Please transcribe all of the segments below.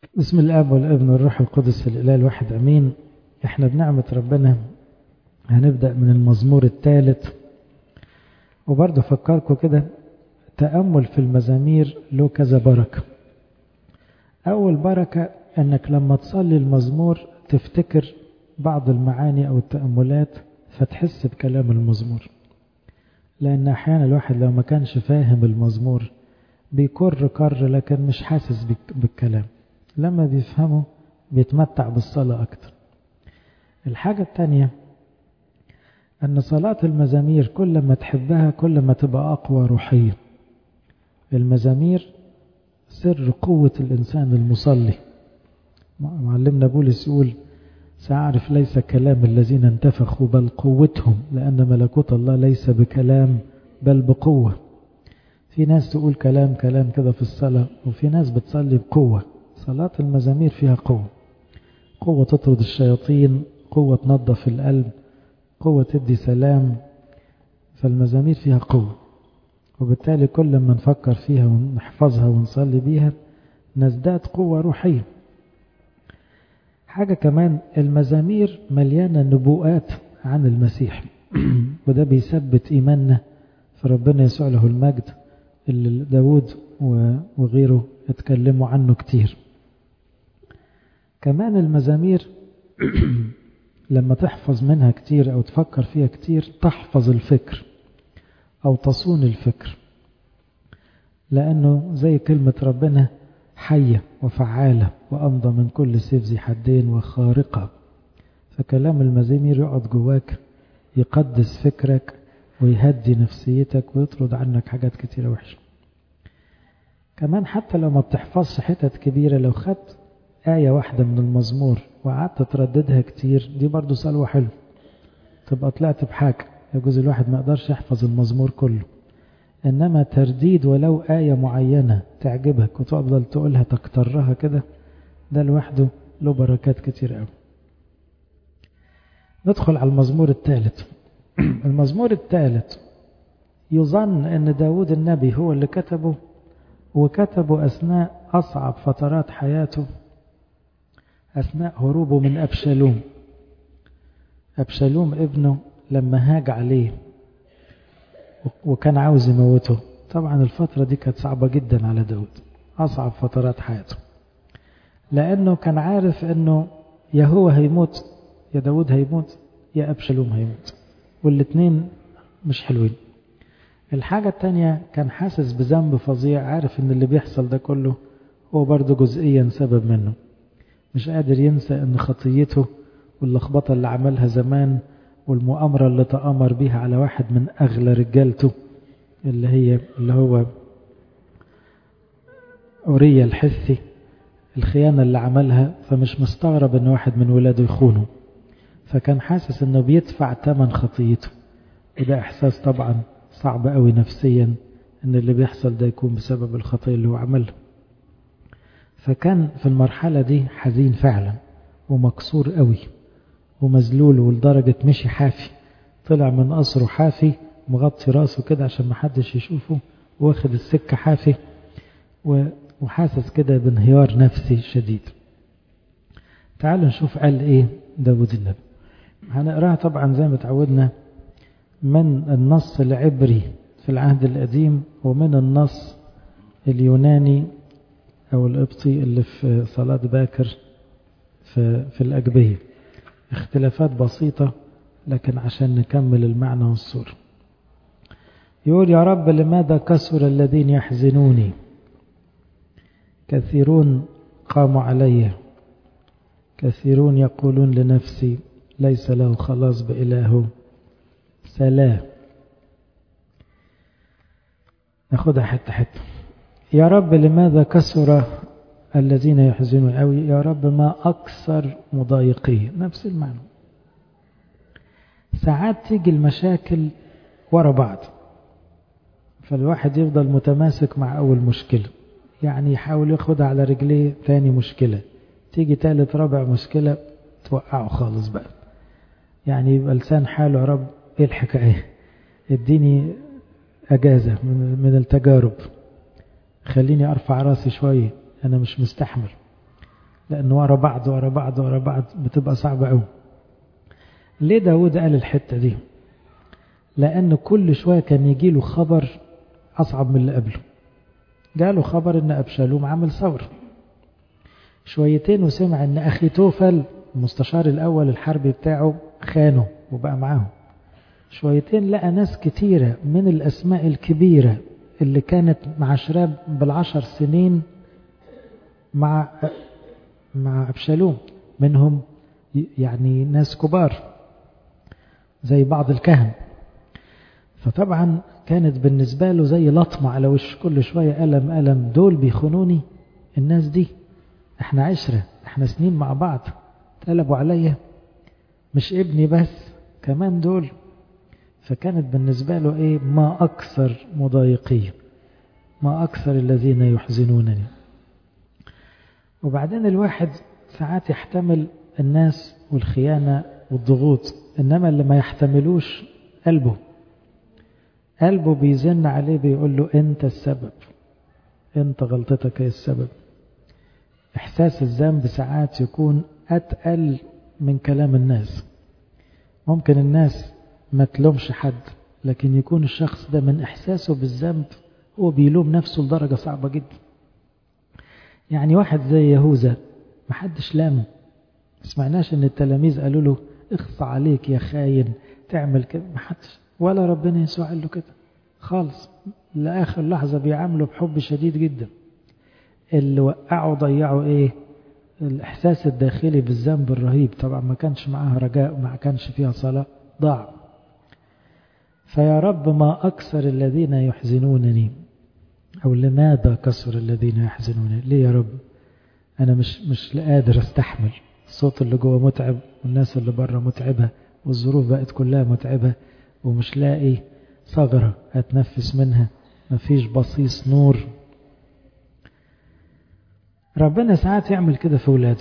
بسم الاب والابن والروح القدس الاله الواحد امين احنا بنعمه ربنا هنبدا من المزمور الثالث وبرضه فكركم كده تامل في المزامير له كذا بركه اول بركه انك لما تصلي المزمور تفتكر بعض المعاني او التاملات فتحس بكلام المزمور لان احيانا الواحد لو ما كانش فاهم المزمور بيكر كر لكن مش حاسس بالكلام لما بيفهمه بيتمتع بالصلاة أكتر الحاجة الثانية أن صلاة المزامير كل ما تحبها كل ما تبقى أقوى روحيا المزامير سر قوة الإنسان المصلي معلمنا بولس يقول سأعرف ليس كلام الذين انتفخوا بل قوتهم لأن ملكوت الله ليس بكلام بل بقوة في ناس تقول كلام كلام كده في الصلاة وفي ناس بتصلي بقوة صلاة المزامير فيها قوة قوة تطرد الشياطين قوة تنظف القلب قوة تدي سلام فالمزامير فيها قوة وبالتالي كل ما نفكر فيها ونحفظها ونصلي بيها نزداد قوة روحية حاجة كمان المزامير مليانة نبوءات عن المسيح وده بيثبت إيماننا في ربنا يسوع له المجد اللي داود وغيره اتكلموا عنه كتير كمان المزامير لما تحفظ منها كتير أو تفكر فيها كتير تحفظ الفكر أو تصون الفكر لأنه زي كلمة ربنا حية وفعالة وأمضى من كل سيف ذي حدين وخارقة فكلام المزامير يقعد جواك يقدس فكرك ويهدي نفسيتك ويطرد عنك حاجات كتيرة وحشة كمان حتى لو ما بتحفظش حتت كبيرة لو خدت آية واحدة من المزمور وقعدت ترددها كتير دي برضو صلوة حلو تبقى طلعت بحاجة يجوز الواحد ما يقدرش يحفظ المزمور كله إنما ترديد ولو آية معينة تعجبك وتفضل تقولها تكترها كده ده لوحده له بركات كتير قوي ندخل على المزمور الثالث المزمور الثالث يظن أن داود النبي هو اللي كتبه وكتبه أثناء أصعب فترات حياته أثناء هروبه من أبشالوم أبشالوم ابنه لما هاج عليه وكان عاوز يموته طبعا الفترة دي كانت صعبة جدا على داود أصعب فترات حياته لأنه كان عارف أنه يا هو هيموت يا داود هيموت يا أبشالوم هيموت والاثنين مش حلوين الحاجة التانية كان حاسس بذنب فظيع عارف ان اللي بيحصل ده كله هو برضه جزئيا سبب منه مش قادر ينسى ان خطيته واللخبطة اللي عملها زمان والمؤامرة اللي تآمر بيها على واحد من أغلى رجالته اللي هي اللي هو أوريا الحثي الخيانة اللي عملها فمش مستغرب ان واحد من ولاده يخونه فكان حاسس انه بيدفع ثمن خطيته وده احساس طبعا صعب قوي نفسيا ان اللي بيحصل ده يكون بسبب الخطية اللي هو عملها فكان في المرحلة دي حزين فعلا ومكسور قوي ومذلول ولدرجة مشي حافي طلع من قصره حافي مغطي راسه كده عشان محدش يشوفه واخد السكة حافي وحاسس كده بانهيار نفسي شديد تعالوا نشوف قال ايه داود النبي هنقراها طبعا زي ما تعودنا من النص العبري في العهد القديم ومن النص اليوناني أو القبطي اللي في صلاة باكر في, في الأجبية اختلافات بسيطة لكن عشان نكمل المعنى والصورة يقول يا رب لماذا كسر الذين يحزنوني كثيرون قاموا علي كثيرون يقولون لنفسي ليس له خلاص بإلهه سلام ناخدها حتة حتة يا رب لماذا كسر الذين يحزنون أوي يا رب ما أكثر مضايقيه نفس المعنى ساعات تيجي المشاكل ورا بعض فالواحد يفضل متماسك مع أول مشكلة يعني يحاول ياخدها على رجليه تاني مشكلة تيجي تالت رابع مشكلة توقعه خالص بقى يعني يبقى لسان حاله يا رب ايه الحكاية اديني اجازة من, من التجارب خليني ارفع راسي شوية انا مش مستحمل لأن ورا بعض ورا بعض ورا بعض بتبقى صعبة قوي ليه داود قال الحتة دي لأن كل شوية كان يجي له خبر أصعب من اللي قبله جاله خبر أن أبشالوم عمل ثورة شويتين وسمع أن أخي توفل المستشار الأول الحربي بتاعه خانه وبقى معاهم شويتين لقى ناس كتيرة من الأسماء الكبيرة اللي كانت مع شراب بالعشر سنين مع مع أبشالوم منهم يعني ناس كبار زي بعض الكهن فطبعا كانت بالنسبة له زي لطمة على وش كل شوية ألم ألم دول بيخونوني الناس دي احنا عشرة احنا سنين مع بعض تقلبوا عليا مش ابني بس كمان دول فكانت بالنسبة له ايه ما أكثر مضايقين ما أكثر الذين يحزنونني وبعدين الواحد ساعات يحتمل الناس والخيانة والضغوط إنما اللي ما يحتملوش قلبه قلبه بيزن عليه بيقول له أنت السبب أنت غلطتك هي السبب إحساس الذنب ساعات يكون أتقل من كلام الناس ممكن الناس ما تلومش حد لكن يكون الشخص ده من إحساسه بالذنب هو بيلوم نفسه لدرجة صعبة جدا يعني واحد زي يهوذا محدش لامه سمعناش ان التلاميذ قالوا له اخصى عليك يا خاين تعمل كده محدش ولا ربنا يسوع قال له كده خالص لآخر لحظة بيعامله بحب شديد جدا اللي وقعوا ضيعوا ايه الإحساس الداخلي بالذنب الرهيب طبعا ما كانش معاها رجاء وما كانش فيها صلاة ضاع فيا رب ما أكثر الذين يحزنونني أو لماذا كثر الذين يحزنونني ليه يا رب أنا مش مش قادر أستحمل الصوت اللي جوه متعب والناس اللي بره متعبة والظروف بقت كلها متعبة ومش لاقي ثغرة أتنفس منها مفيش بصيص نور ربنا ساعات يعمل كده في أولاده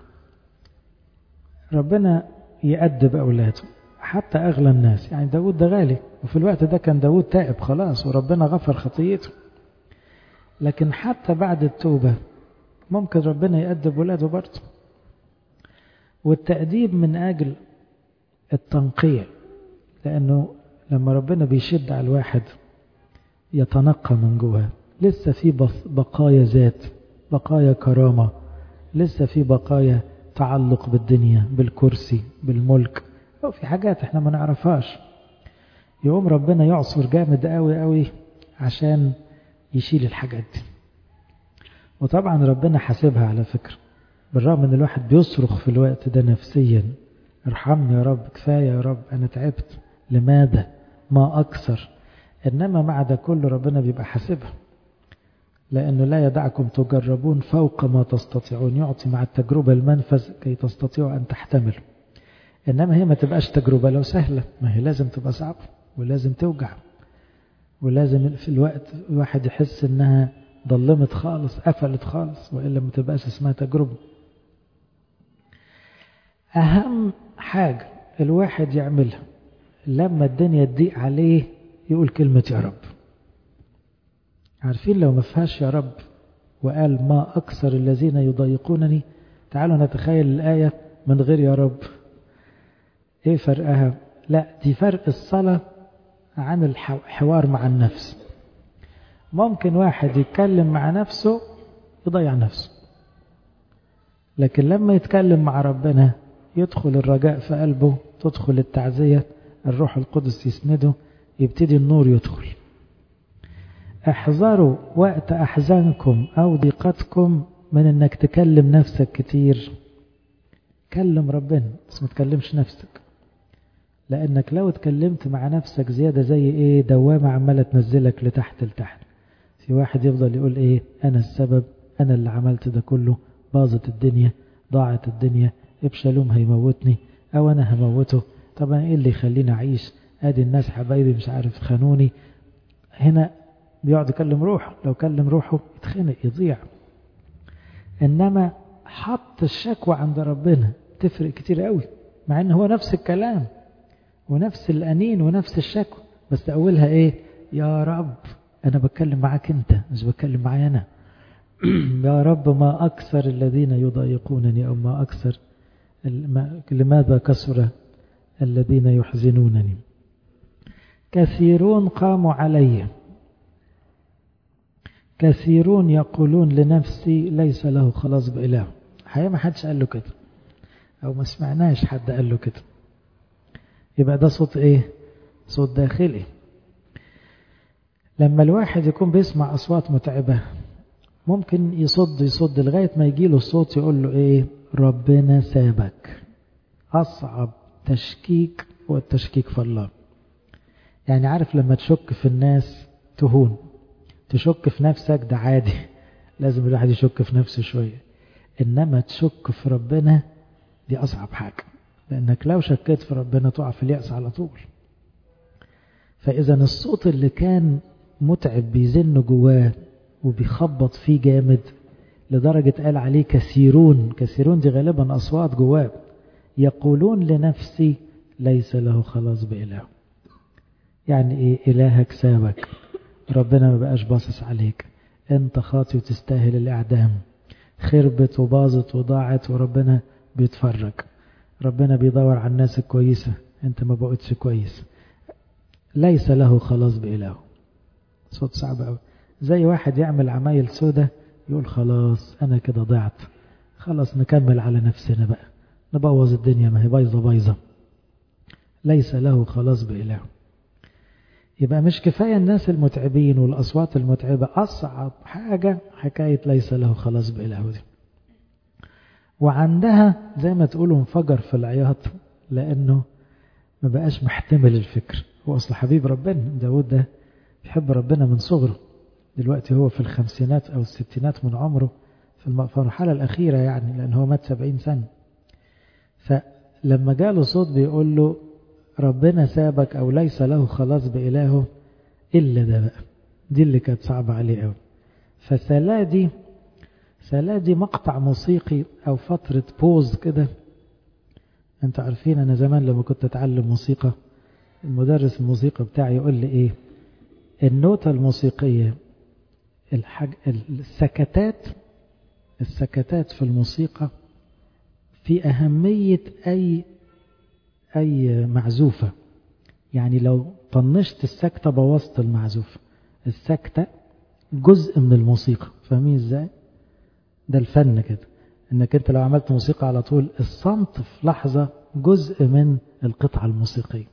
ربنا يأدب أولاده حتى أغلى الناس يعني داود ده غالي وفي الوقت ده كان داود تائب خلاص وربنا غفر خطيته لكن حتى بعد التوبة ممكن ربنا يأدب ولاده برضه والتأديب من أجل التنقية لأنه لما ربنا بيشد على الواحد يتنقى من جوه لسه في بقايا ذات بقايا كرامة لسه في بقايا تعلق بالدنيا بالكرسي بالملك أو في حاجات احنا ما نعرفهاش يقوم ربنا يعصر جامد قوي قوي عشان يشيل الحاجات دي وطبعا ربنا حاسبها على فكرة بالرغم ان الواحد بيصرخ في الوقت ده نفسيا ارحمني يا رب كفاية يا رب انا تعبت لماذا ما اكثر انما مع ده كله ربنا بيبقى حاسبها لانه لا يدعكم تجربون فوق ما تستطيعون يعطي مع التجربة المنفذ كي تستطيعوا ان تحتملوا انما هي ما تبقاش تجربة لو سهلة ما هي لازم تبقى صعبة ولازم توجع ولازم في الوقت الواحد يحس انها ضلمت خالص قفلت خالص وإلا ما تبقاش اسمها تجربة أهم حاجة الواحد يعملها لما الدنيا تضيق عليه يقول كلمة يا رب عارفين لو ما فيهاش يا رب وقال ما أكثر الذين يضايقونني تعالوا نتخيل الآية من غير يا رب إيه فرقها لا دي فرق الصلاة عن الحوار مع النفس ممكن واحد يتكلم مع نفسه يضيع نفسه لكن لما يتكلم مع ربنا يدخل الرجاء في قلبه تدخل التعزية الروح القدس يسنده يبتدي النور يدخل احذروا وقت أحزانكم أو ضيقتكم من أنك تكلم نفسك كتير كلم ربنا بس ما تكلمش نفسك لأنك لو اتكلمت مع نفسك زيادة زي ايه دوامة عمالة تنزلك لتحت لتحت في واحد يفضل يقول ايه انا السبب انا اللي عملت ده كله باظت الدنيا ضاعت الدنيا ابشالوم هيموتني او انا هموته طب انا ايه اللي يخليني اعيش ادي الناس حبايبي مش عارف خانوني هنا بيقعد يكلم روحه لو كلم روحه يتخنق يضيع انما حط الشكوى عند ربنا تفرق كتير قوي مع ان هو نفس الكلام ونفس الانين ونفس الشكوى بس اولها ايه يا رب انا بتكلم معاك انت مش بتكلم معايا انا يا رب ما أكثر الذين يضايقونني أو ما أكثر لماذا كثر الذين يحزنونني كثيرون قاموا علي كثيرون يقولون لنفسي ليس له خلاص بإله حقيقة ما حدش قال له كده أو ما سمعناش حد قال له كده يبقى ده صوت إيه صوت داخلي لما الواحد يكون بيسمع أصوات متعبة ممكن يصد يصد لغاية ما يجيله الصوت يقول له إيه ربنا سابك أصعب تشكيك هو التشكيك في الله يعني عارف لما تشك في الناس تهون تشك في نفسك ده عادي لازم الواحد يشك في نفسه شوية إنما تشك في ربنا دي أصعب حاجة لأنك لو شكيت في ربنا تقع في اليأس على طول فإذا الصوت اللي كان متعب بيزن جواه وبيخبط فيه جامد لدرجة قال عليه كثيرون كثيرون دي غالبا أصوات جواه يقولون لنفسي ليس له خلاص بإله يعني إيه إلهك سابك ربنا ما بقاش باصص عليك انت خاطي وتستاهل الإعدام خربت وباظت وضاعت وربنا بيتفرج ربنا بيدور على الناس الكويسة انت ما بقتش كويس ليس له خلاص بإله صوت صعب قوي زي واحد يعمل عمايل سودة يقول خلاص أنا كده ضعت خلاص نكمل على نفسنا بقى نبوظ الدنيا ما هي بايظة بايظة ليس له خلاص بإله يبقى مش كفاية الناس المتعبين والأصوات المتعبة أصعب حاجة حكاية ليس له خلاص بإله دي وعندها زي ما تقولوا انفجر في العياط لأنه ما بقاش محتمل الفكر هو أصل حبيب ربنا داود ده بيحب ربنا من صغره دلوقتي هو في الخمسينات أو الستينات من عمره في المرحلة الأخيرة يعني لأن هو مات سبعين سنة فلما جاله صوت بيقول له ربنا سابك أو ليس له خلاص بإلهه إلا ده بقى دي اللي كانت صعبة عليه قوي فسلا دي سلا دي مقطع موسيقي أو فترة بوز كده أنت عارفين أنا زمان لما كنت أتعلم موسيقى المدرس الموسيقى بتاعي يقول لي إيه النوتة الموسيقية الحاج السكتات السكتات في الموسيقى في أهمية أي أي معزوفة يعني لو طنشت السكتة بوظت المعزوفة السكتة جزء من الموسيقى فاهمين ازاي ده الفن كده انك انت لو عملت موسيقى على طول الصمت في لحظة جزء من القطعة الموسيقية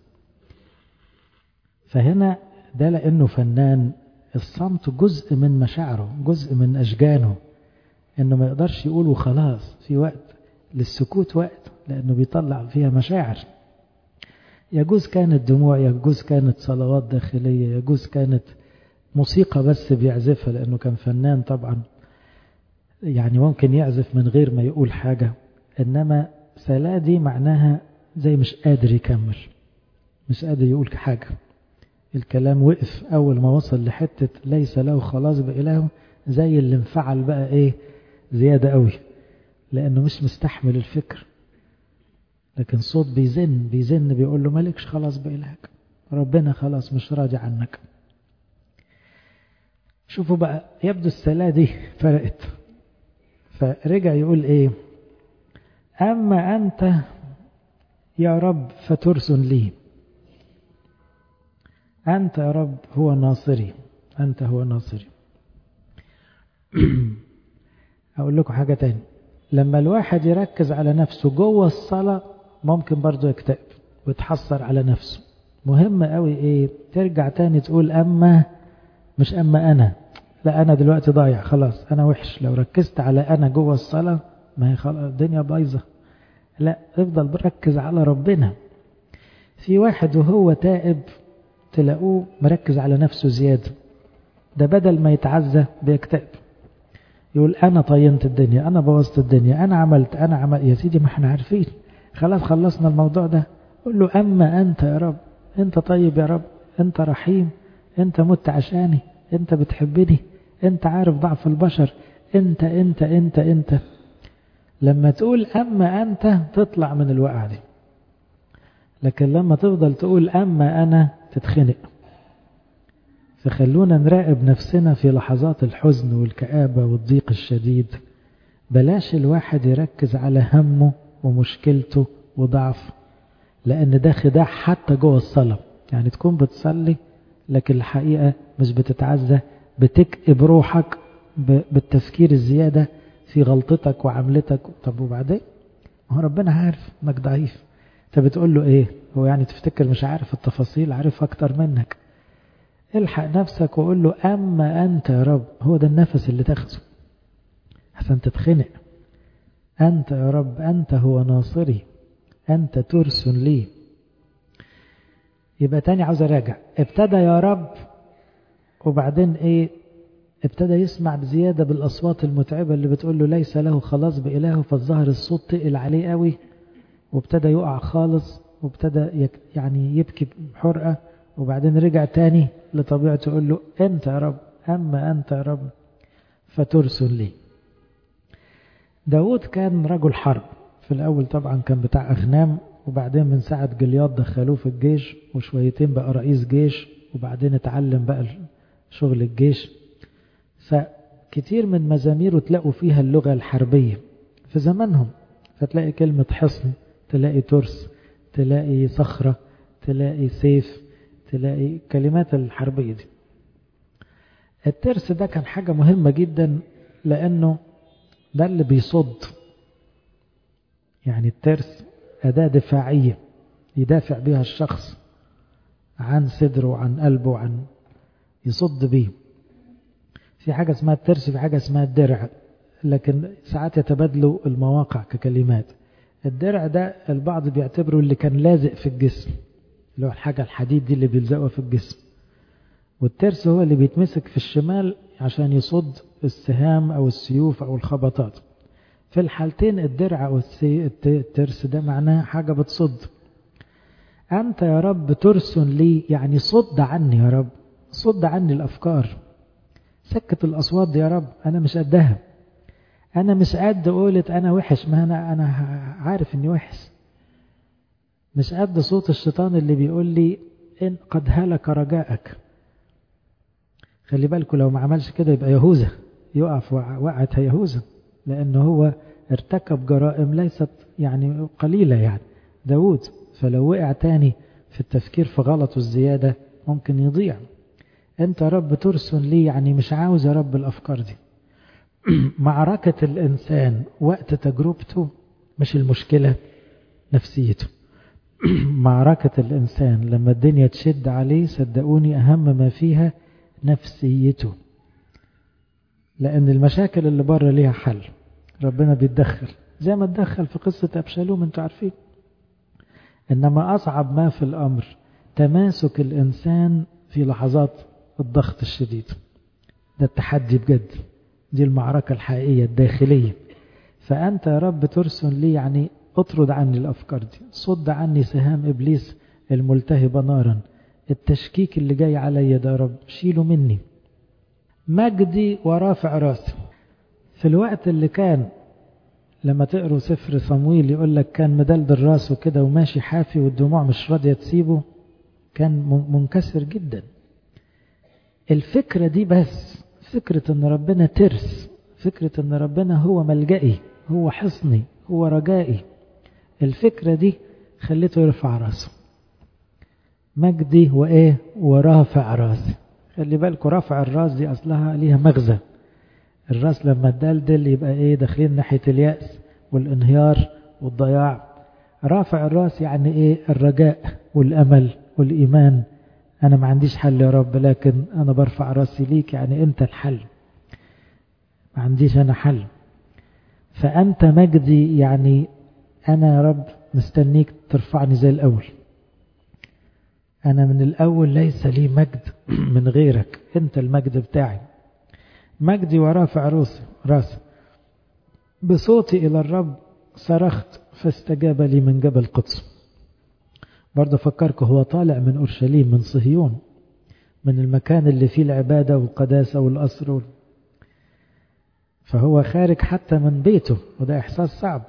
فهنا ده لانه فنان الصمت جزء من مشاعره جزء من اشجانه انه ما يقدرش يقول وخلاص في وقت للسكوت وقت لانه بيطلع فيها مشاعر يجوز كانت دموع يجوز كانت صلوات داخلية يجوز كانت موسيقى بس بيعزفها لأنه كان فنان طبعا يعني ممكن يعزف من غير ما يقول حاجة إنما سلا دي معناها زي مش قادر يكمل مش قادر يقول حاجة الكلام وقف أول ما وصل لحتة ليس له خلاص بإله زي اللي انفعل بقى إيه زيادة قوي لأنه مش مستحمل الفكر لكن صوت بيزن بيزن بيقول له مالكش خلاص بإلهك ربنا خلاص مش راضي عنك شوفوا بقى يبدو السلاة دي فرقت فرجع يقول ايه أما أنت يا رب فترسن لي أنت يا رب هو ناصري أنت هو ناصري أقول لكم حاجة تاني لما الواحد يركز على نفسه جوه الصلاة ممكن برضه يكتئب ويتحسر على نفسه مهم قوي ايه ترجع تاني تقول اما مش اما انا لا انا دلوقتي ضايع خلاص انا وحش لو ركزت على انا جوه الصلاة ما هي خلاص الدنيا بايظة لا افضل بركز على ربنا في واحد وهو تائب تلاقوه مركز على نفسه زيادة ده بدل ما يتعزى بيكتئب يقول انا طينت الدنيا انا بوظت الدنيا انا عملت انا عمل يا سيدي ما احنا عارفين خلاص خلصنا الموضوع ده قول له أما أنت يا رب أنت طيب يا رب أنت رحيم أنت مت عشاني أنت بتحبني أنت عارف ضعف البشر أنت أنت أنت أنت لما تقول أما أنت تطلع من الوقعة دي لكن لما تفضل تقول أما أنا تتخنق فخلونا نراقب نفسنا في لحظات الحزن والكآبة والضيق الشديد بلاش الواحد يركز على همه ومشكلته وضعف لأن ده خداع حتى جوه الصلاة يعني تكون بتصلي لكن الحقيقة مش بتتعزى بتكئب روحك بالتفكير الزيادة في غلطتك وعملتك طب وبعدين هو ربنا عارف انك ضعيف انت بتقول له ايه هو يعني تفتكر مش عارف التفاصيل عارف اكتر منك الحق نفسك وقول له اما انت يا رب هو ده النفس اللي تاخده عشان تتخنق انت يا رب انت هو ناصري انت ترس لي يبقى تاني عاوز اراجع ابتدى يا رب وبعدين ايه ابتدى يسمع بزيادة بالأصوات المتعبة اللي بتقول له ليس له خلاص بإلهه فالظاهر الصوت تقل عليه قوي وابتدى يقع خالص وابتدى يعني يبكي بحرقة وبعدين رجع تاني لطبيعته يقول له أنت يا رب أما أنت يا رب فترسل لي داود كان رجل حرب في الأول طبعا كان بتاع أغنام وبعدين من ساعة جلياط دخلوه في الجيش وشويتين بقى رئيس جيش وبعدين اتعلم بقى شغل الجيش فكتير من مزاميره تلاقوا فيها اللغة الحربية في زمانهم فتلاقي كلمة حصن تلاقي ترس تلاقي صخرة تلاقي سيف تلاقي كلمات الحربية دي الترس ده كان حاجة مهمة جدا لأنه ده اللي بيصد يعني الترس أداة دفاعية يدافع بها الشخص عن صدره وعن قلبه وعن يصد بيه في حاجة اسمها الترس في حاجة اسمها الدرع لكن ساعات يتبادلوا المواقع ككلمات الدرع ده البعض بيعتبره اللي كان لازق في الجسم اللي هو الحاجة الحديد دي اللي بيلزقها في الجسم والترس هو اللي بيتمسك في الشمال عشان يصد السهام أو السيوف أو الخبطات في الحالتين الدرع أو الترس ده معناه حاجة بتصد أنت يا رب ترس لي يعني صد عني يا رب صد عني الأفكار سكت الأصوات دي يا رب أنا مش قدها أنا مش قد قولت أنا وحش ما أنا أنا عارف إني وحش مش قد صوت الشيطان اللي بيقول لي إن قد هلك رجاءك خلي بالكم لو ما عملش كده يبقى يهوذا يقف وقعت يهوذا لأنه هو ارتكب جرائم ليست يعني قليلة يعني داود فلو وقع تاني في التفكير في غلطه الزيادة ممكن يضيع انت يا رب ترسل لي يعني مش عاوز يا رب الافكار دي معركة الانسان وقت تجربته مش المشكلة نفسيته معركة الانسان لما الدنيا تشد عليه صدقوني اهم ما فيها نفسيته لان المشاكل اللي بره ليها حل ربنا بيتدخل زي ما اتدخل في قصة ابشالوم انتوا عارفين انما اصعب ما في الامر تماسك الانسان في لحظات الضغط الشديد ده التحدي بجد دي المعركة الحقيقية الداخلية فأنت يا رب ترسل لي يعني اطرد عني الأفكار دي صد عني سهام إبليس الملتهبة نارا التشكيك اللي جاي عليا ده يا رب شيله مني مجدي ورافع راسي في الوقت اللي كان لما تقروا سفر صمويل يقول لك كان مدلدل راسه كده وماشي حافي والدموع مش راضية تسيبه كان منكسر جدا الفكرة دي بس فكرة ان ربنا ترس فكرة ان ربنا هو ملجئي هو حصني هو رجائي الفكرة دي خليته يرفع راسه مجدي وايه ورافع راسي خلي بالكوا رفع الراس دي اصلها ليها مغزى الراس لما تدلدل يبقى ايه داخلين ناحية اليأس والانهيار والضياع رافع الراس يعني ايه الرجاء والامل والايمان أنا ما عنديش حل يا رب لكن أنا برفع راسي ليك يعني أنت الحل ما عنديش أنا حل فأنت مجدي يعني أنا يا رب مستنيك ترفعني زي الأول أنا من الأول ليس لي مجد من غيرك أنت المجد بتاعي مجدي ورافع راسي راسي بصوتي إلى الرب صرخت فاستجاب لي من جبل قدس برضه فكرك هو طالع من أورشليم من صهيون من المكان اللي فيه العبادة والقداسة والأسر فهو خارج حتى من بيته وده إحساس صعب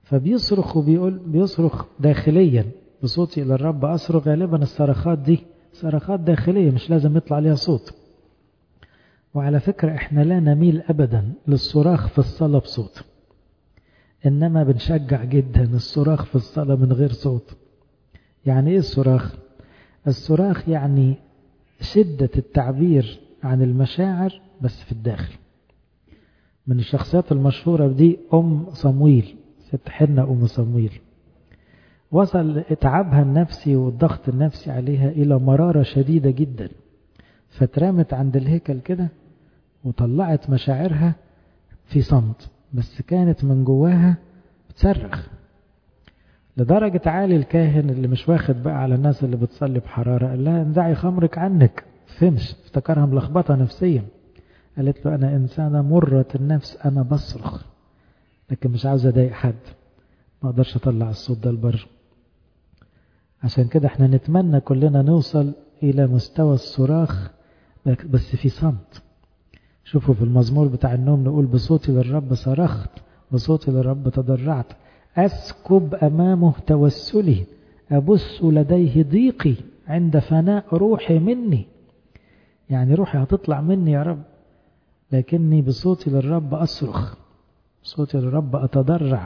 فبيصرخ وبيقول بيصرخ داخليا بصوتي إلى الرب أصرخ غالبا الصرخات دي صرخات داخلية مش لازم يطلع عليها صوت وعلى فكرة احنا لا نميل ابدا للصراخ في الصلاة بصوت انما بنشجع جدا الصراخ في الصلاة من غير صوت يعني ايه الصراخ الصراخ يعني شدة التعبير عن المشاعر بس في الداخل من الشخصيات المشهورة دي أم صمويل ست حنة أم صمويل وصل اتعابها النفسي والضغط النفسي عليها إلى مرارة شديدة جدا فترامت عند الهيكل كده وطلعت مشاعرها في صمت بس كانت من جواها بتصرخ لدرجة عالي الكاهن اللي مش واخد بقى على الناس اللي بتصلي بحرارة قال لها انزعي خمرك عنك فهمش افتكرها ملخبطة نفسيا قالت له أنا إنسانة مرة النفس أنا بصرخ لكن مش عاوز أضايق حد ما أقدرش أطلع الصوت ده لبر عشان كده احنا نتمنى كلنا نوصل إلى مستوى الصراخ بس في صمت شوفوا في المزمور بتاع النوم نقول بصوتي للرب صرخت بصوتي للرب تضرعت أسكب أمامه توسلي أبث لديه ضيقي عند فناء روحي مني يعني روحي هتطلع مني يا رب لكني بصوتي للرب أصرخ بصوتي للرب أتضرع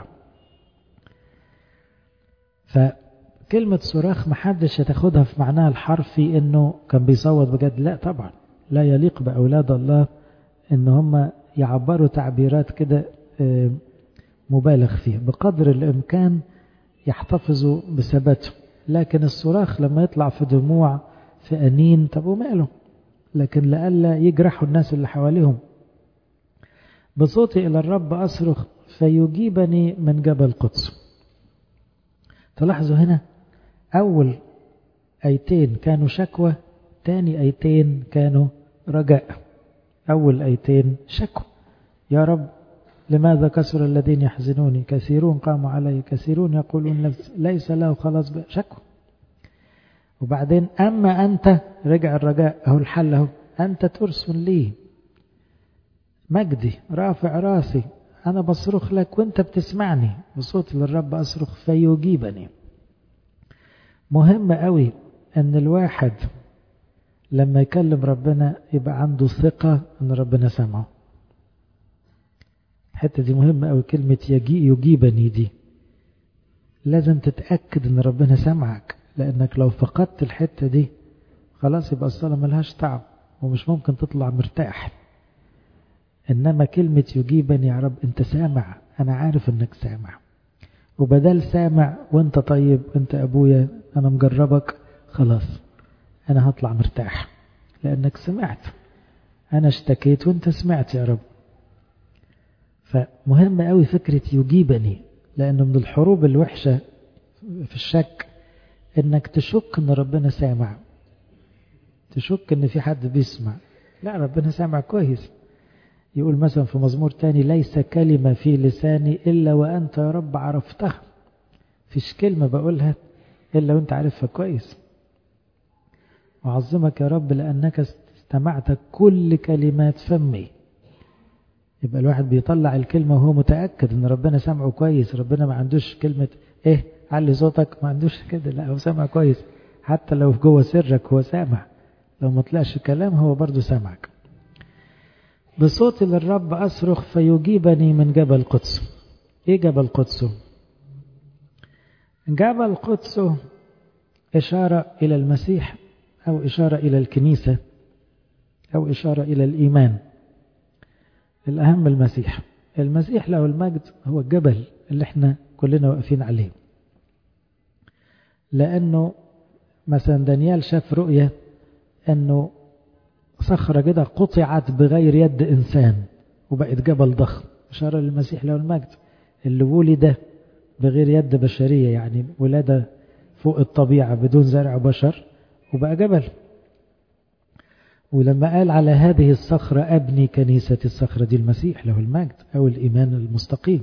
فكلمة صراخ محدش يتاخدها في معناها الحرفي انه كان بيصوت بجد لا طبعا لا يليق بأولاد الله ان هم يعبروا تعبيرات كده مبالغ فيه بقدر الإمكان يحتفظوا بثباته لكن الصراخ لما يطلع في دموع في أنين طب وماله لكن لألا يجرحوا الناس اللي حواليهم بصوتي إلى الرب أصرخ فيجيبني من جبل قدس تلاحظوا هنا أول أيتين كانوا شكوى تاني أيتين كانوا رجاء أول أيتين شكوى يا رب لماذا كسر الذين يحزنوني كثيرون قاموا علي كثيرون يقولون ليس له خلاص شكوى وبعدين أما أنت رجع الرجاء أهو الحل أهو أنت ترسل لي مجدي رافع راسي أنا بصرخ لك وأنت بتسمعني بصوت للرب أصرخ فيجيبني مهم قوي أن الواحد لما يكلم ربنا يبقى عنده ثقة أن ربنا سمعه الحتة دي مهمة قوي كلمة يجي يجيبني دي لازم تتأكد أن ربنا سمعك لأنك لو فقدت الحتة دي خلاص يبقى الصلاة ملهاش طعم ومش ممكن تطلع مرتاح إنما كلمة يجيبني يا رب أنت سامع أنا عارف أنك سامع وبدل سامع وأنت طيب أنت أبويا أنا مجربك خلاص أنا هطلع مرتاح لأنك سمعت أنا اشتكيت وأنت سمعت يا رب فمهم قوي فكرة يجيبني لأنه من الحروب الوحشة في الشك إنك تشك إن ربنا سامع تشك إن في حد بيسمع لا ربنا سامع كويس يقول مثلا في مزمور تاني ليس كلمة في لساني إلا وأنت يا رب عرفتها فيش كلمة بقولها إلا وأنت عارفها كويس أعظمك يا رب لأنك استمعت كل كلمات فمي يبقى الواحد بيطلع الكلمة وهو متأكد ان ربنا سامعه كويس ربنا ما عندوش كلمة ايه علي صوتك ما عندوش كده لا هو سامع كويس حتى لو في جوه سرك هو سامع لو ما طلعش كلام هو برضو سامعك بصوت للرب أصرخ فيجيبني من جبل قدس ايه جبل قدس جبل قدس إشارة إلى المسيح أو إشارة إلى الكنيسة أو إشارة إلى الإيمان الأهم المسيح المسيح له المجد هو الجبل اللي احنا كلنا واقفين عليه لأنه مثلا دانيال شاف رؤية أنه صخرة كده قطعت بغير يد إنسان وبقت جبل ضخم إشارة للمسيح له المجد اللي ولد بغير يد بشرية يعني ولادة فوق الطبيعة بدون زرع بشر وبقى جبل ولما قال على هذه الصخرة أبني كنيسة الصخرة دي المسيح له المجد أو الإيمان المستقيم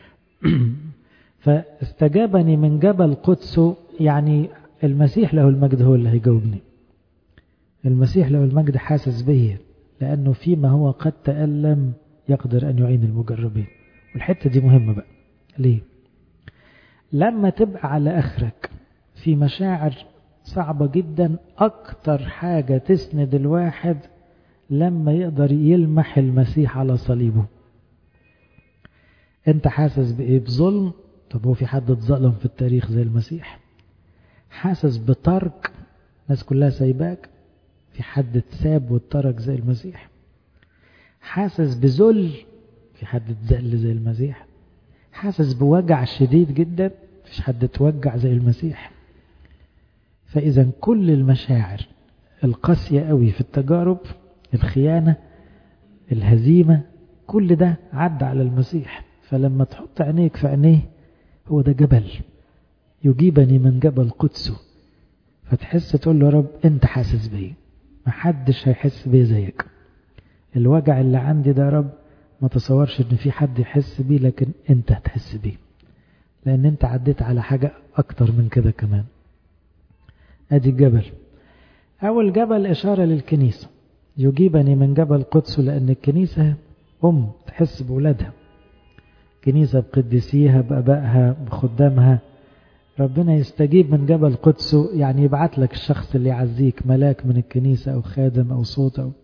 فاستجابني من جبل قدس يعني المسيح له المجد هو اللي هيجاوبني المسيح له المجد حاسس بيا لأنه فيما هو قد تألم يقدر أن يعين المجربين والحتة دي مهمة بقى ليه لما تبقى على آخرك في مشاعر صعبة جدا أكتر حاجة تسند الواحد لما يقدر يلمح المسيح على صليبه انت حاسس بايه بظلم طب هو في حد اتظلم في التاريخ زي المسيح حاسس بترك الناس كلها سايباك في حد اتساب واترك زي المسيح حاسس بذل في حد اتذل زي المسيح حاسس بوجع شديد جدا مفيش حد اتوجع زي المسيح فاذا كل المشاعر القاسية قوي في التجارب الخيانة الهزيمة كل ده عدى على المسيح فلما تحط عينيك في عينيه هو ده جبل يجيبني من جبل قدسه فتحس تقول له يا رب انت حاسس بيه محدش هيحس بيه زيك الوجع اللي عندي ده يا رب ما تصورش ان في حد يحس بيه لكن انت هتحس بيه لان انت عديت على حاجة اكتر من كده كمان ادي الجبل اول جبل اشارة للكنيسة يجيبني من جبل قدسه لان الكنيسة ام تحس بولادها كنيسة بقدسيها بأبائها بخدامها ربنا يستجيب من جبل قدسه يعني يبعت لك الشخص اللي يعزيك ملاك من الكنيسة أو خادم أو صوت أو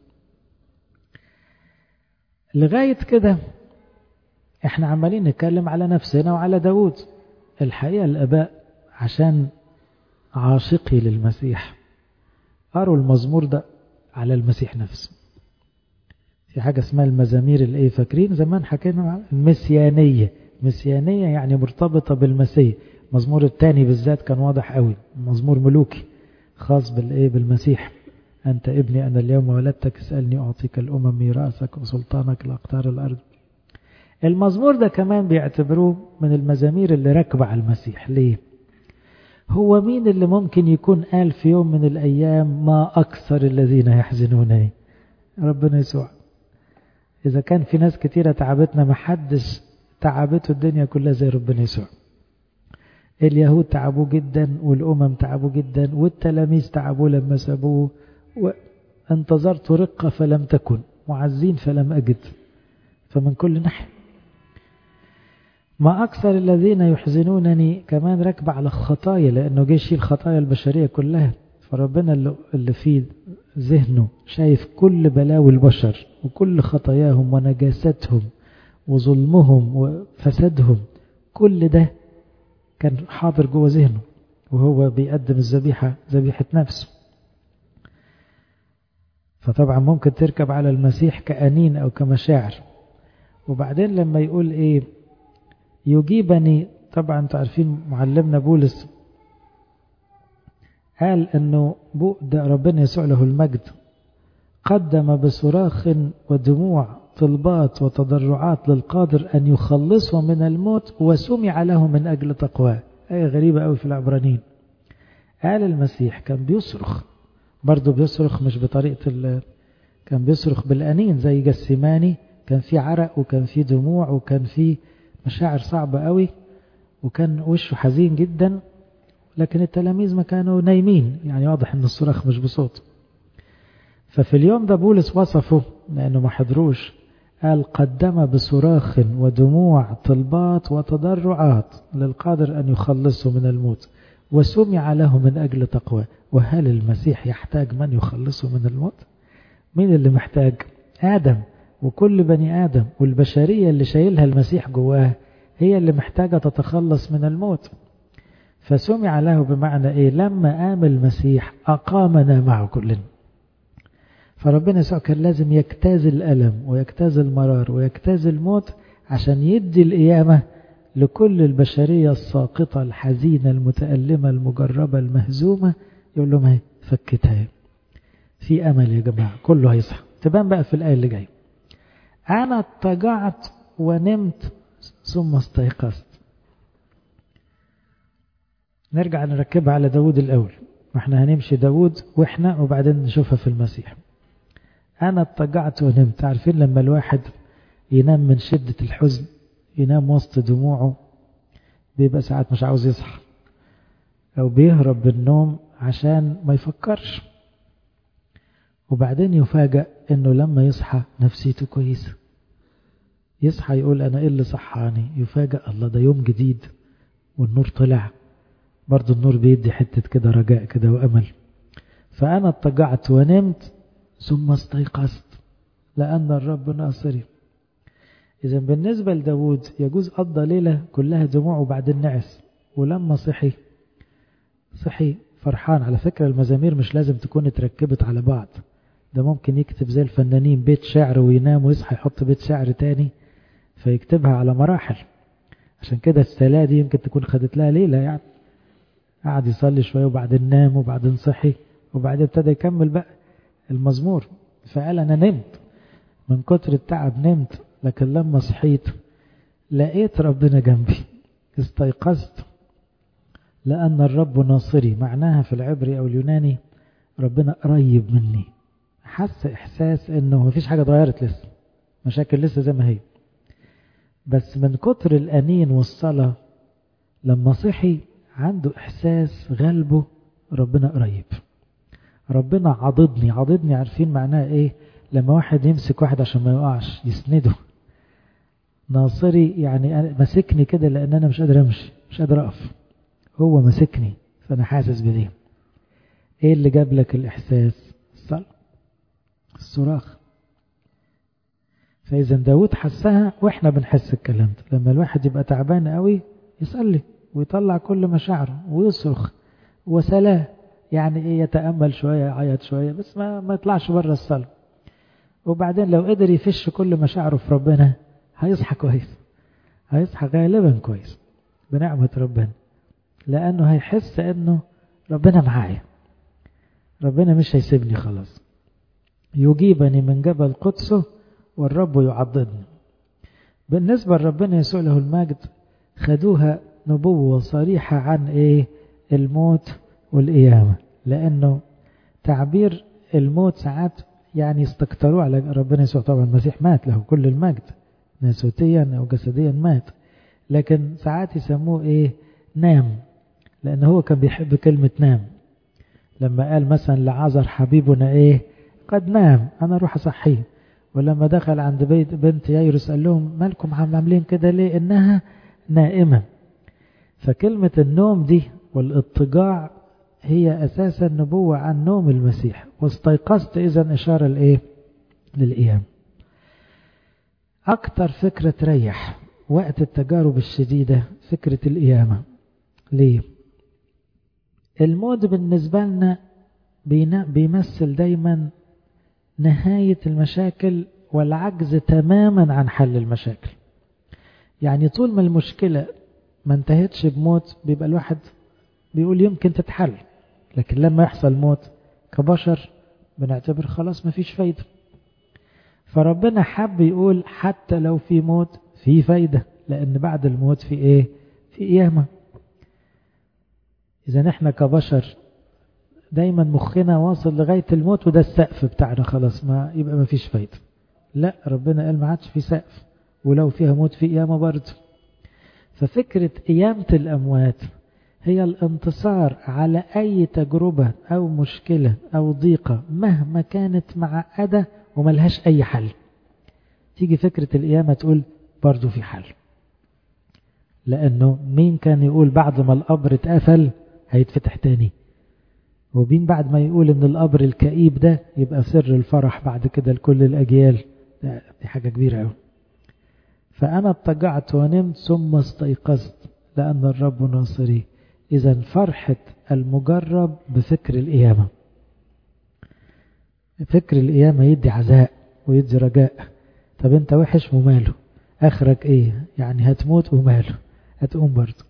لغاية كده احنا عمالين نتكلم على نفسنا وعلى داود الحقيقة الأباء عشان عاشقي للمسيح قروا المزمور ده على المسيح نفسه في حاجة اسمها المزامير الايه فاكرين زمان حكينا المسيانية مسيانية يعني مرتبطة بالمسيح المزمور الثاني بالذات كان واضح قوي مزمور ملوكي خاص بالايه بالمسيح أنت ابني أنا اليوم ولدتك اسألني أعطيك الأمم ميراثك وسلطانك لأقطار الأرض المزمور ده كمان بيعتبروه من المزامير اللي راكبة على المسيح ليه هو مين اللي ممكن يكون قال في يوم من الأيام ما أكثر الذين يحزنونني ربنا يسوع إذا كان في ناس كتيرة تعبتنا محدش تعبته الدنيا كلها زي ربنا يسوع اليهود تعبوا جدا والأمم تعبوا جدا والتلاميذ تعبوا لما سابوه وانتظرت رقة فلم تكن معزين فلم أجد فمن كل ناحية ما أكثر الذين يحزنونني كمان ركب على الخطايا لأنه جه يشيل خطايا البشرية كلها فربنا اللي في ذهنه شايف كل بلاوي البشر وكل خطاياهم ونجاستهم وظلمهم وفسادهم كل ده كان حاضر جوه ذهنه وهو بيقدم الذبيحة ذبيحة نفسه فطبعا ممكن تركب على المسيح كأنين أو كمشاعر وبعدين لما يقول إيه يجيبني طبعا انتوا عارفين معلمنا بولس قال انه ده ربنا يسوع له المجد قدم بصراخ ودموع طلبات وتضرعات للقادر أن يخلصه من الموت وسمع له من أجل تقواه آية غريبة أوي في العبرانيين قال المسيح كان بيصرخ برضه بيصرخ مش بطريقة ال... كان بيصرخ بالأنين زي جسماني كان في عرق وكان في دموع وكان في مشاعر صعبة قوي وكان وشه حزين جدا لكن التلاميذ ما كانوا نايمين يعني واضح ان الصراخ مش بصوت ففي اليوم ده بولس وصفه لأنه ما حضروش قال قدم بصراخ ودموع طلبات وتضرعات للقادر أن يخلصه من الموت وسمع له من أجل تقوى وهل المسيح يحتاج من يخلصه من الموت مين اللي محتاج آدم وكل بني آدم والبشرية اللي شايلها المسيح جواه هي اللي محتاجة تتخلص من الموت فسمع له بمعنى إيه لما قام المسيح أقامنا معه كلنا فربنا يسوع كان لازم يجتاز الألم ويجتاز المرار ويجتاز الموت عشان يدي القيامة لكل البشرية الساقطة الحزينة المتألمة المجربة المهزومة يقول لهم هي فكتها في أمل يا جماعة كله هيصحى تبان بقى في الآية اللي جاية أنا اضطجعت ونمت ثم استيقظت نرجع نركبها على داود الأول واحنا هنمشي داود واحنا وبعدين نشوفها في المسيح أنا اضطجعت ونمت عارفين لما الواحد ينام من شدة الحزن ينام وسط دموعه بيبقى ساعات مش عاوز يصحى أو بيهرب بالنوم عشان ما يفكرش وبعدين يفاجأ انه لما يصحى نفسيته كويسة يصحى يقول انا ايه اللي صحاني يفاجأ الله ده يوم جديد والنور طلع برضو النور بيدي حتة كده رجاء كده وأمل فأنا اضطجعت ونمت ثم استيقظت لأن الرب ناصري إذا بالنسبة لداود يجوز قضى ليلة كلها دموع وبعدين نعس ولما صحي صحي فرحان على فكرة المزامير مش لازم تكون اتركبت على بعض ده ممكن يكتب زي الفنانين بيت شعر وينام ويصحى يحط بيت شعر تاني فيكتبها على مراحل عشان كده السلاة دي يمكن تكون خدت لها ليلة يعني قعد يصلي شوية وبعدين نام وبعدين صحي وبعدين ابتدى يكمل بقى المزمور فقال أنا نمت من كتر التعب نمت لكن لما صحيت لقيت ربنا جنبي استيقظت لأن الرب ناصري معناها في العبري أو اليوناني ربنا قريب مني حس إحساس إنه مفيش حاجة اتغيرت لسه مشاكل لسه زي ما هي بس من كتر الأنين والصلاة لما صحي عنده إحساس غلبه ربنا قريب ربنا عضدني عضدني عارفين معناها إيه لما واحد يمسك واحد عشان ما يقعش يسنده ناصري يعني مسكني كده لأن أنا مش قادر أمشي مش قادر أقف هو مسكني فأنا حاسس بدي إيه اللي جاب لك الإحساس الصلاة الصراخ فإذا داود حسها وإحنا بنحس الكلام ده لما الواحد يبقى تعبان قوي يصلي ويطلع كل مشاعره ويصرخ وسلاه يعني إيه يتأمل شوية يعيط شوية بس ما, ما يطلعش بره الصلاة وبعدين لو قدر يفش كل مشاعره في ربنا هيصحى كويس هيصحى غالبا كويس بنعمة ربنا لأنه هيحس أنه ربنا معايا ربنا مش هيسيبني خلاص يجيبني من جبل قدسه والرب يعضدني بالنسبة لربنا يسوع له المجد خدوها نبوة صريحة عن ايه الموت والقيامة لأنه تعبير الموت ساعات يعني استكتروا على ربنا يسوع طبعا المسيح مات له كل المجد ناسوتيا أو جسديا مات لكن ساعات يسموه ايه نام لأن هو كان بيحب كلمة نام لما قال مثلا لعذر حبيبنا ايه قد نام أنا أروح أصحيه ولما دخل عند بيت بنت ييروس قال لهم مالكم عاملين كده ليه إنها نائمة فكلمة النوم دي والاضطجاع هي أساسا نبوة عن نوم المسيح واستيقظت إذا إشارة لإيه للقيام أكتر فكرة تريح وقت التجارب الشديدة فكرة القيامة ليه الموت بالنسبة لنا بيمثل دايما نهاية المشاكل والعجز تماما عن حل المشاكل يعني طول ما المشكلة ما انتهتش بموت بيبقى الواحد بيقول يمكن تتحل لكن لما يحصل موت كبشر بنعتبر خلاص ما فيش فايدة فربنا حب يقول حتى لو في موت في فايدة لأن بعد الموت في إيه في قيامة إذا احنا كبشر دايما مخنا واصل لغاية الموت وده السقف بتاعنا خلاص ما يبقى ما فيش فايدة لا ربنا قال ما عادش في سقف ولو فيها موت في قيامة برضه ففكرة قيامة الأموات هي الانتصار على أي تجربة أو مشكلة أو ضيقة مهما كانت معقدة وملهاش أي حل تيجي فكرة القيامة تقول برضه في حل لأنه مين كان يقول بعد ما القبر اتقفل هيتفتح تاني وبين بعد ما يقول ان القبر الكئيب ده يبقى سر الفرح بعد كده لكل الأجيال دي حاجة كبيرة قوي فأنا اضطجعت ونمت ثم استيقظت لأن الرب ناصري إذا فرحة المجرب بفكر القيامة فكر القيامة يدي عزاء ويدي رجاء طب انت وحش وماله اخرك ايه يعني هتموت وماله هتقوم برضه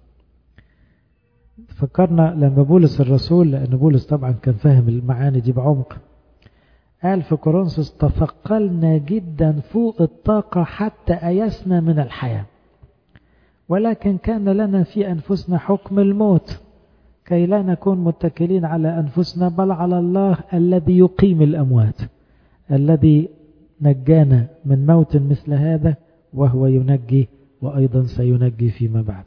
فكرنا لما بولس الرسول لأن بولس طبعا كان فاهم المعاني دي بعمق قال في كورنثوس تثقلنا جدا فوق الطاقة حتى أيسنا من الحياة ولكن كان لنا في أنفسنا حكم الموت كي لا نكون متكلين على أنفسنا بل على الله الذي يقيم الأموات الذي نجانا من موت مثل هذا وهو ينجي وأيضا سينجي فيما بعد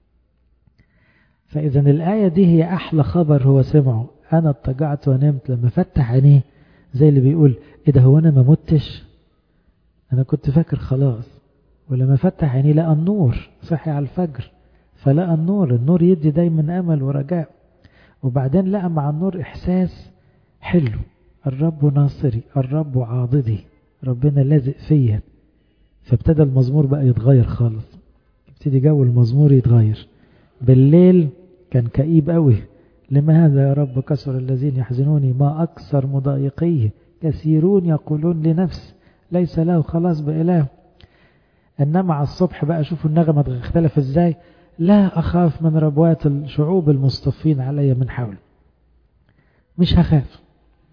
فإذا الآية دي هي أحلى خبر هو سمعه أنا اضطجعت ونمت لما فتح عينيه زي اللي بيقول إيه ده هو أنا ما متش أنا كنت فاكر خلاص ولما فتح عينيه لقى النور صحي على الفجر فلقى النور النور يدي دايما أمل ورجاء وبعدين لقى مع النور إحساس حلو الرب ناصري الرب عاضدي ربنا لازق فيا فابتدى المزمور بقى يتغير خالص يبتدي جو المزمور يتغير بالليل كان كئيب قوي لماذا يا رب كسر الذين يحزنوني ما أكثر مضايقيه كثيرون يقولون لنفس ليس له خلاص بإله إنما على الصبح بقى شوفوا النغمة اختلف ازاي لا أخاف من ربوات الشعوب المصطفين علي من حول مش هخاف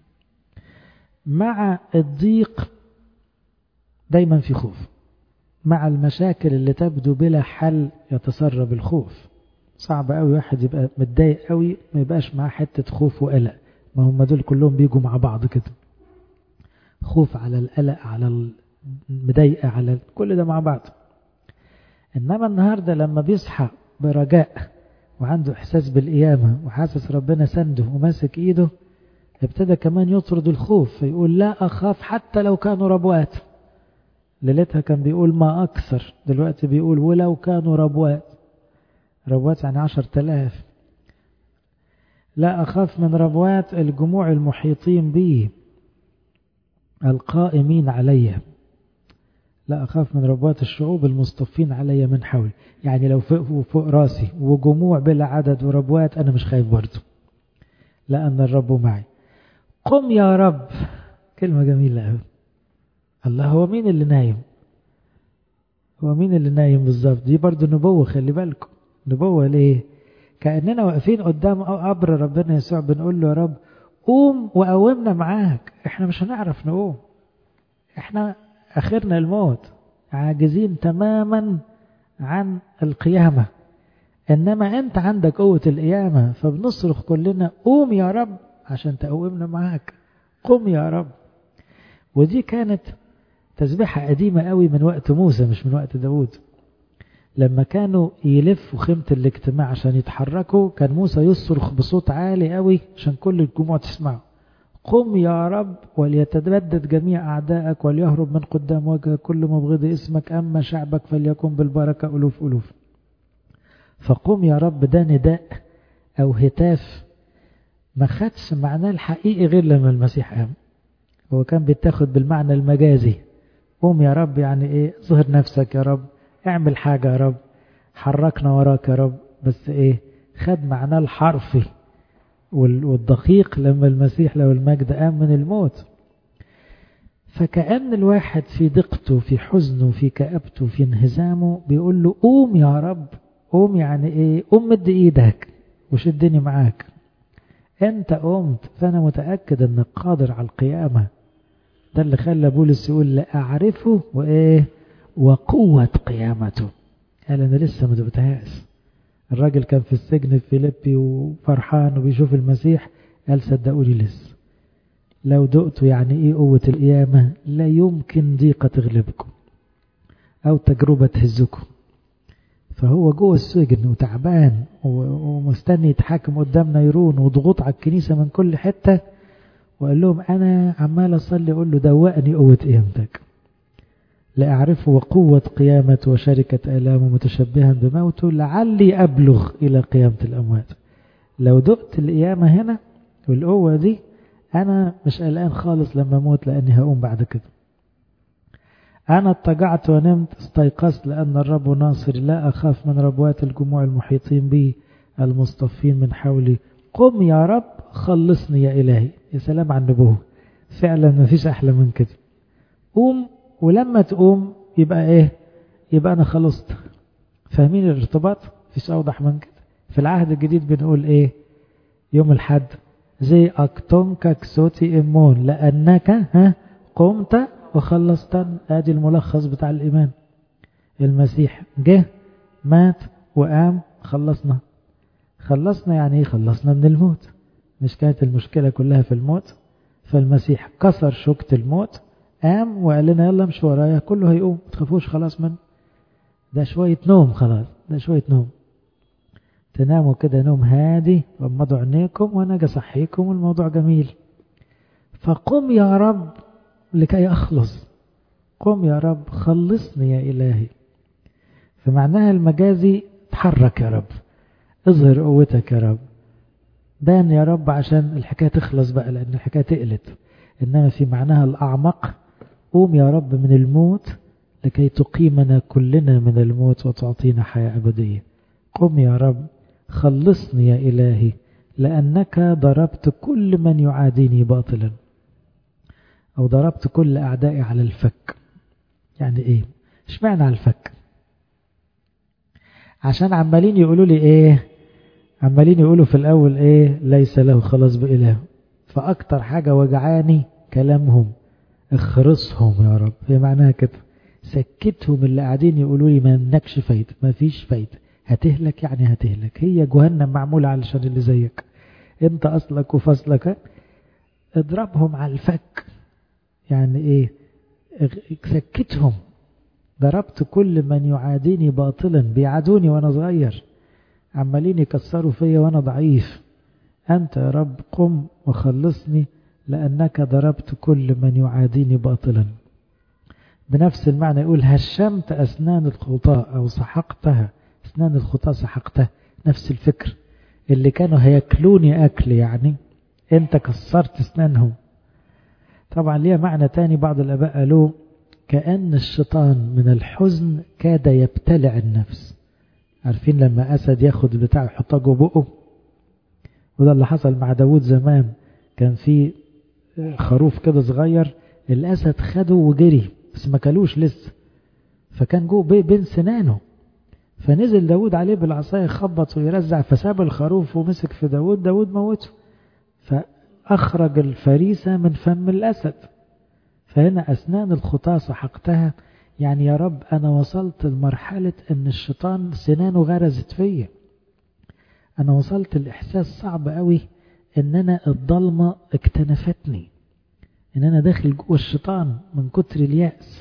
مع الضيق دايما في خوف مع المشاكل اللي تبدو بلا حل يتسرب الخوف صعب قوي واحد يبقى متضايق قوي ما يبقاش معاه حتة خوف وقلق ما هم دول كلهم بيجوا مع بعض كده خوف على القلق على المضايقة على كل ده مع بعض إنما النهاردة لما بيصحى برجاء وعنده إحساس بالقيامة وحاسس ربنا سنده وماسك إيده ابتدى كمان يطرد الخوف فيقول لا أخاف حتى لو كانوا ربوات ليلتها كان بيقول ما أكثر دلوقتي بيقول ولو كانوا ربوات ربوات يعني عشر تلاف لا أخاف من ربوات الجموع المحيطين بي القائمين علي لا أخاف من ربوات الشعوب المصطفين علي من حولي يعني لو فوق, فوق راسي وجموع بلا عدد وربوات أنا مش خايف برضه لأن الرب معي قم يا رب كلمة جميلة قوي الله هو مين اللي نايم هو مين اللي نايم بالظبط دي برضه نبوة خلي بالكم نبوة ليه كأننا واقفين قدام قبر ربنا يسوع بنقول له يا رب قوم وقومنا معاك احنا مش هنعرف نقوم احنا اخرنا الموت عاجزين تماما عن القيامة انما انت عندك قوة القيامة فبنصرخ كلنا قوم يا رب عشان تقومنا معاك قم يا رب ودي كانت تسبيحة قديمة قوي من وقت موسى مش من وقت داود لما كانوا يلفوا خيمة الاجتماع عشان يتحركوا كان موسى يصرخ بصوت عالي قوي عشان كل الجموع تسمعه قم يا رب وليتبدد جميع أعدائك وليهرب من قدام وجهك كل مبغض اسمك أما شعبك فليكن بالبركة ألوف ألوف فقم يا رب ده نداء أو هتاف ما خدش معناه الحقيقي غير لما المسيح قام هو كان بيتاخد بالمعنى المجازي قوم يا رب يعني ايه ظهر نفسك يا رب اعمل حاجة يا رب حركنا وراك يا رب بس ايه خد معناه الحرفي والدقيق لما المسيح لو المجد قام من الموت فكأن الواحد في دقته في حزنه في كآبته في انهزامه بيقول له قوم يا رب قوم يعني ايه قوم مد ايدك وشدني معاك انت قمت فانا متأكد انك قادر على القيامة ده اللي خلى بولس يقول لا اعرفه وايه وقوة قيامته قال انا لسه ما دقتهاش الراجل كان في السجن في فيليبي وفرحان وبيشوف المسيح قال صدقوني لسه لو دقتوا يعني ايه قوة القيامة لا يمكن ضيقة تغلبكم او تجربة تهزكم فهو جوه السجن وتعبان ومستني يتحاكم قدام نيرون وضغوط على الكنيسة من كل حتة وقال لهم أنا عمال أصلي أقول له دوقني قوة قيامتك لأعرفه وقوة قيامة وشركة آلامه متشبها بموته لعلي أبلغ إلى قيامة الأموات لو دقت القيامة هنا والقوة دي أنا مش قلقان خالص لما أموت لأني هقوم بعد كده أنا اضطجعت ونمت استيقظت لأن الرب ناصر لا أخاف من ربوات الجموع المحيطين بي المصطفين من حولي قم يا رب خلصني يا إلهي يا سلام على النبوة فعلا ما فيش أحلى من كده قوم ولما تقوم يبقى إيه يبقى أنا خلصت فاهمين الارتباط فيش أوضح من كده في العهد الجديد بنقول إيه يوم الحد زي أكتونك كسوتي إمون لأنك ها قمت وخلصتن ادي الملخص بتاع الايمان المسيح جه مات وقام خلصنا خلصنا يعني ايه خلصنا من الموت مش كانت المشكلة كلها في الموت فالمسيح كسر شوكة الموت قام وقال لنا يلا مش ورايا كله هيقوم تخافوش خلاص من ده شوية نوم خلاص ده شوية نوم تناموا كده نوم هادي غمضوا عينيكم وانا اجي اصحيكم والموضوع جميل فقم يا رب لكي أخلص قم يا رب خلصني يا إلهي فمعناها المجازي اتحرك يا رب اظهر قوتك يا رب بان يا رب عشان الحكاية تخلص بقى لأن الحكاية تقلت إنما في معناها الأعمق قوم يا رب من الموت لكي تقيمنا كلنا من الموت وتعطينا حياة أبدية قم يا رب خلصني يا إلهي لأنك ضربت كل من يعاديني باطلا أو ضربت كل أعدائي على الفك يعني إيه اشمعنى على الفك عشان عمالين يقولوا لي إيه عمالين يقولوا في الأول إيه ليس له خلاص بإله فأكتر حاجة وجعاني كلامهم اخرسهم يا رب هي معناها كده سكتهم اللي قاعدين يقولوا لي ما منكش فايدة ما فيش فايدة هتهلك يعني هتهلك هي جهنم معمولة علشان اللي زيك انت اصلك وفصلك اضربهم على الفك يعني ايه سكتهم ضربت كل من يعاديني باطلا بيعادوني وانا صغير عمالين يكسروا فيا وانا ضعيف انت يا رب قم وخلصني لانك ضربت كل من يعاديني باطلا بنفس المعنى يقول هشمت اسنان الخطاء او سحقتها اسنان الخطاة سحقتها نفس الفكر اللي كانوا هياكلوني اكل يعني انت كسرت اسنانهم طبعا ليها معنى تاني بعض الاباء قالوا كأن الشيطان من الحزن كاد يبتلع النفس عارفين لما اسد ياخد بتاع يحطه جوه بقه وده اللي حصل مع داود زمان كان في خروف كده صغير الاسد خده وجري بس ما كلوش لسه فكان جوه بين سنانه فنزل داود عليه بالعصاية يخبط ويرزع فساب الخروف ومسك في داود داود موته فأخرج الفريسة من فم الأسد فهنا أسنان الخطاة سحقتها يعني يا رب أنا وصلت لمرحلة أن الشيطان سنانه غرزت فيا أنا وصلت الإحساس صعب قوي أن أنا الضلمة اكتنفتني أن أنا داخل جوه الشيطان من كتر اليأس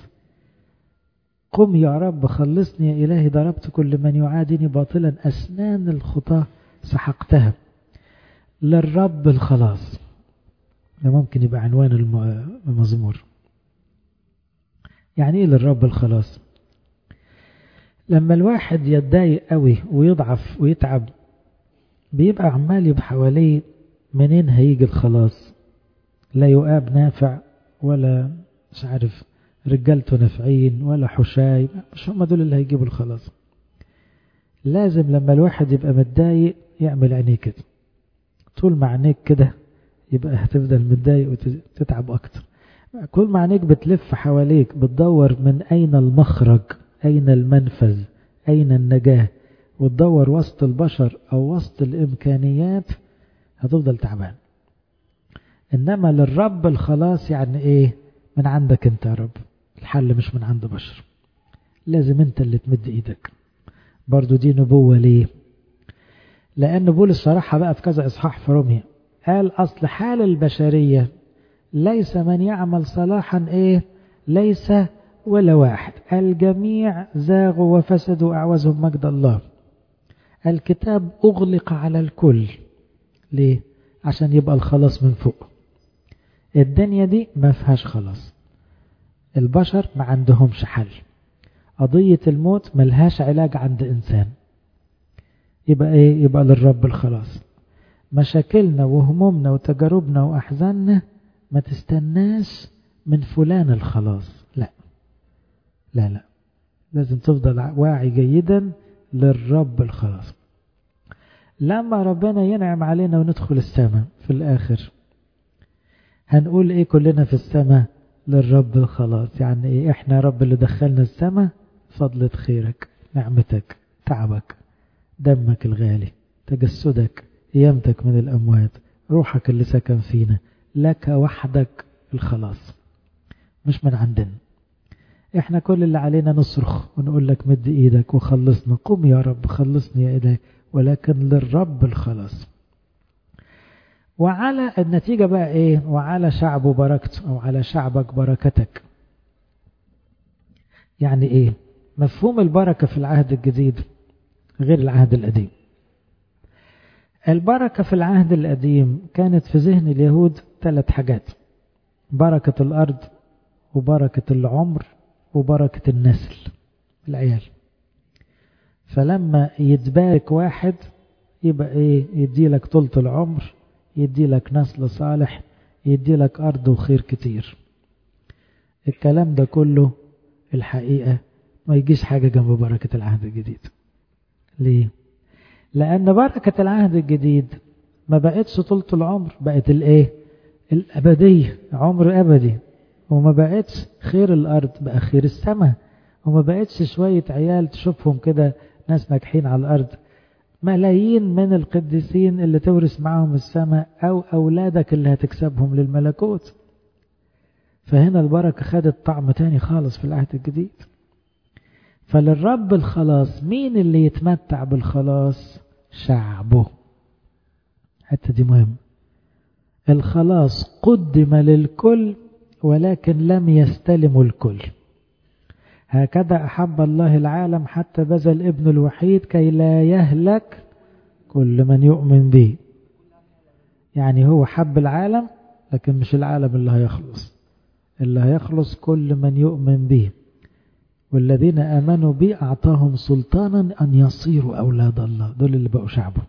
قم يا رب خلصني يا إلهي ضربت كل من يعادني باطلا أسنان الخطاة سحقتها للرب الخلاص ده ممكن يبقى عنوان المزمور يعني ايه للرب الخلاص لما الواحد يتضايق قوي ويضعف ويتعب بيبقى عمال يبقى حواليه منين هيجي الخلاص لا يؤاب نافع ولا مش عارف رجالته نافعين ولا حشاي مش هم دول اللي هيجيبوا الخلاص لازم لما الواحد يبقى متضايق يعمل عينيه كده طول ما عينيك كده يبقى هتفضل متضايق وتتعب اكتر كل ما عينيك بتلف حواليك بتدور من اين المخرج اين المنفذ اين النجاة وتدور وسط البشر او وسط الامكانيات هتفضل تعبان انما للرب الخلاص يعني ايه من عندك انت يا رب الحل مش من عند بشر لازم انت اللي تمد ايدك برضو دي نبوة ليه لان بولس صراحة بقى في كذا اصحاح في روميا قال اصل حال البشرية ليس من يعمل صلاحا ايه ليس ولا واحد الجميع زاغوا وفسدوا اعوزهم مجد الله الكتاب اغلق على الكل ليه عشان يبقى الخلاص من فوق الدنيا دي ما فيهاش خلاص البشر ما عندهمش حل قضية الموت ملهاش علاج عند إنسان يبقى إيه يبقى للرب الخلاص مشاكلنا وهمومنا وتجاربنا وأحزاننا ما تستناش من فلان الخلاص لا لا لا لازم تفضل واعي جيدا للرب الخلاص لما ربنا ينعم علينا وندخل السماء في الآخر هنقول ايه كلنا في السماء للرب الخلاص يعني ايه احنا يا رب اللي دخلنا السماء فضلة خيرك نعمتك تعبك دمك الغالي تجسدك قيامتك من الأموات روحك اللي سكن فينا لك وحدك الخلاص مش من عندنا احنا كل اللي علينا نصرخ ونقول لك مد ايدك وخلصنا قم يا رب خلصني يا إلهي ولكن للرب الخلاص وعلى النتيجة بقى ايه وعلى شعبه بركته او على شعبك بركتك يعني ايه مفهوم البركة في العهد الجديد غير العهد القديم البركة في العهد القديم كانت في ذهن اليهود ثلاث حاجات بركة الأرض وبركة العمر وبركة النسل العيال فلما يتبارك واحد يبقى ايه يدي لك طولة العمر يدي لك نسل صالح يدي لك أرض وخير كتير الكلام ده كله الحقيقة ما يجيش حاجة جنب بركة العهد الجديد ليه؟ لأن بركة العهد الجديد ما بقتش طولة العمر بقت الايه؟ الأبدية عمر أبدي وما بقتش خير الأرض بقى خير السماء وما بقتش شوية عيال تشوفهم كده ناس ناجحين على الأرض ملايين من القديسين اللي تورث معاهم السماء أو أولادك اللي هتكسبهم للملكوت فهنا البركة خدت طعم تاني خالص في العهد الجديد فللرب الخلاص مين اللي يتمتع بالخلاص شعبه حتى دي مهم الخلاص قدم للكل ولكن لم يستلم الكل هكذا أحب الله العالم حتى بذل ابن الوحيد كي لا يهلك كل من يؤمن به يعني هو حب العالم لكن مش العالم اللي هيخلص اللي هيخلص كل من يؤمن به والذين آمنوا به أعطاهم سلطانا أن يصيروا أولاد الله دول اللي بقوا شعبه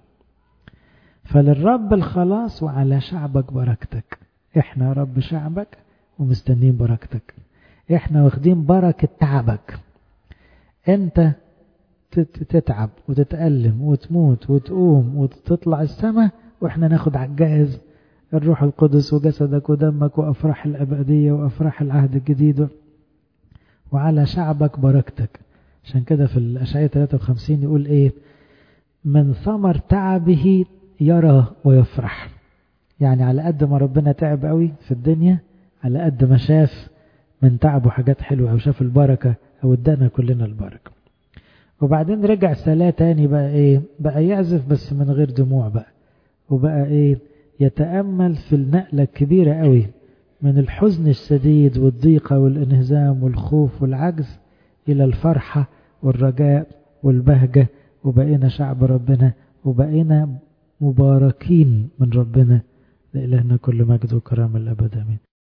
فللرب الخلاص وعلى شعبك بركتك احنا رب شعبك ومستنين بركتك احنا واخدين بركة تعبك انت تتعب وتتألم وتموت وتقوم وتطلع السماء واحنا ناخد على الجاهز الروح القدس وجسدك ودمك وأفراح الأبدية وأفراح العهد الجديد وعلى شعبك بركتك عشان كده في الأشعية 53 يقول إيه من ثمر تعبه يرى ويفرح يعني على قد ما ربنا تعب قوي في الدنيا على قد ما شاف من تعبه حاجات حلوة أو شاف البركة أو ادانا كلنا البركة وبعدين رجع سلاه تاني بقى إيه بقى يعزف بس من غير دموع بقى وبقى إيه يتأمل في النقلة الكبيرة قوي من الحزن الشديد والضيقة والانهزام والخوف والعجز إلى الفرحة والرجاء والبهجة وبقينا شعب ربنا وبقينا مباركين من ربنا لإلهنا كل مجد وكرامة الأبد آمين